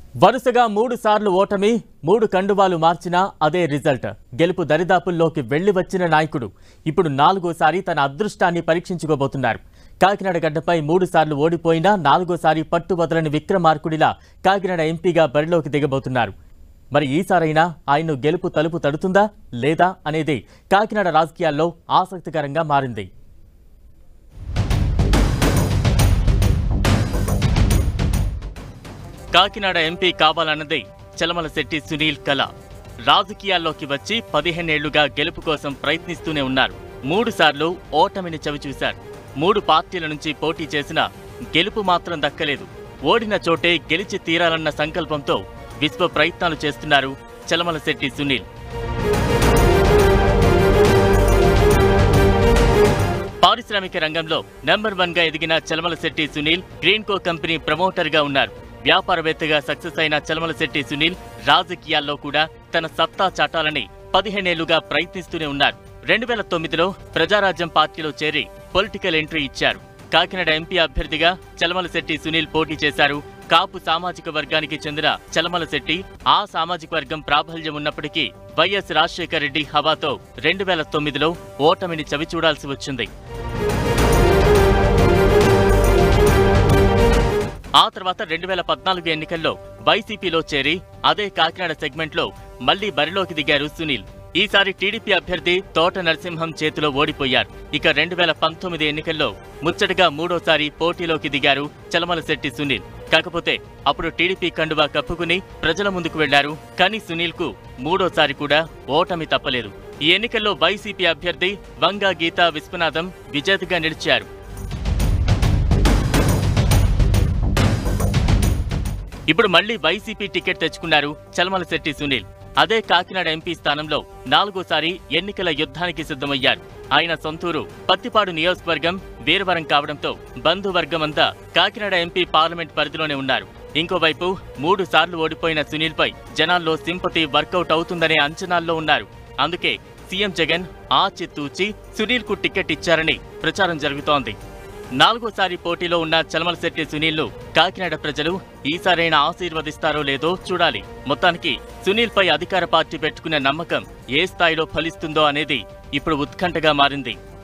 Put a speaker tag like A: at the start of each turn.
A: వరుసగా మూడు సార్లు ఓటమి మూడు కండువాలు మార్చినా అదే రిజల్ట్ గెలుపు దరిదాపుల్లోకి వెళ్లి వచ్చిన నాయకుడు ఇప్పుడు నాలుగోసారి తన అదృష్టాన్ని పరీక్షించుకోబోతున్నారు కాకినాడ గడ్డపై మూడు సార్లు ఓడిపోయినా నాలుగోసారి పట్టు వదలని విక్రమార్కుడిలా కాకినాడ ఎంపీగా బరిలోకి దిగబోతున్నారు మరి ఈసారైనా ఆయన్ను గెలుపు తలుపు తడుతుందా లేదా అనేది కాకినాడ రాజకీయాల్లో ఆసక్తికరంగా మారింది కాకినాడ ఎంపీ కావాలన్నదే చలమలశెట్టి సునీల్ కళ రాజకీయాల్లోకి వచ్చి పదిహేనేళ్లుగా గెలుపు కోసం ప్రయత్నిస్తూనే ఉన్నారు మూడు సార్లు ఓటమిని చవిచూశారు మూడు పార్టీల నుంచి పోటీ చేసినా గెలుపు మాత్రం దక్కలేదు ఓడిన చోటే గెలిచి తీరాలన్న సంకల్పంతో విశ్వ ప్రయత్నాలు చేస్తున్నారు చలమలశెట్టి సునీల్ పారిశ్రామిక రంగంలో నెంబర్ వన్ గా ఎదిగిన చలమలశెట్టి సునీల్ గ్రీన్కో కంపెనీ ప్రమోటర్ గా ఉన్నారు వ్యాపారవేత్తగా సక్సెస్ అయిన చలమలశెట్టి సునీల్ రాజకీయాల్లో కూడా తన సత్తా చాటాలని పదిహేనేళ్లుగా ప్రయత్నిస్తూనే ఉన్నారు రెండు వేల తొమ్మిదిలో ప్రజారాజ్యం పార్టీలో చేరి పొలిటికల్ ఎంట్రీ ఇచ్చారు కాకినాడ ఎంపీ అభ్యర్థిగా చలమలశెట్టి సునీల్ పోటీ చేశారు కాపు సామాజిక వర్గానికి చెందిన చలమలశెట్టి ఆ సామాజిక వర్గం ప్రాబల్యం ఉన్నప్పటికీ వైఎస్ రాజశేఖర రెడ్డి హవాతో రెండు వేల తొమ్మిదిలో ఓటమిని చవిచూడాల్సి వచ్చింది ఆ తర్వాత రెండు వేల పద్నాలుగు ఎన్నికల్లో వైసీపీలో చేరి అదే కాకినాడ సెగ్మెంట్లో మళ్లీ బరిలోకి దిగారు సునీల్ ఈసారి టీడీపీ అభ్యర్థి తోట నరసింహం చేతిలో ఓడిపోయారు ఇక రెండు వేల పంతొమ్మిది ఎన్నికల్లో ముచ్చటగా మూడోసారి పోటీలోకి దిగారు చలమలశెట్టి సునీల్ కాకపోతే అప్పుడు టీడీపీ కండువా కప్పుకుని ప్రజల ముందుకు వెళ్లారు కానీ సునీల్ కు మూడోసారి కూడా ఓటమి తప్పలేదు ఈ ఎన్నికల్లో వైసీపీ అభ్యర్థి వంగా గీతా విశ్వనాథం విజేతగా నిలిచారు ఇప్పుడు మళ్లీ వైసీపీ టికెట్ తెచ్చుకున్నారు చలమలశెట్టి సునీల్ అదే కాకినాడ ఎంపీ స్థానంలో నాలుగోసారి ఎన్నికల యుద్ధానికి సిద్ధమయ్యారు ఆయన సొంతూరు పత్తిపాడు నియోజకవర్గం వీరవరం కావడంతో బంధువర్గమంతా కాకినాడ ఎంపీ పార్లమెంట్ పరిధిలోనే ఉన్నారు ఇంకోవైపు మూడు సార్లు ఓడిపోయిన సునీల్ పై జనాల్లో సింపతి వర్కౌట్ అవుతుందనే అంచనాల్లో ఉన్నారు అందుకే సీఎం జగన్ ఆచితూచి సునీల్ కు టికెట్ ఇచ్చారని ప్రచారం జరుగుతోంది నాలుగోసారి పోటీలో ఉన్న చలమలశెట్టి సునీల్ ను కాకినాడ ప్రజలు ఈసారైనా ఆశీర్వదిస్తారో లేదో చూడాలి మొత్తానికి సునీల్ పై అధికార పార్టీ పెట్టుకున్న నమ్మకం ఏ స్థాయిలో ఫలిస్తుందో అనేది ఇప్పుడు ఉత్కంఠగా మారింది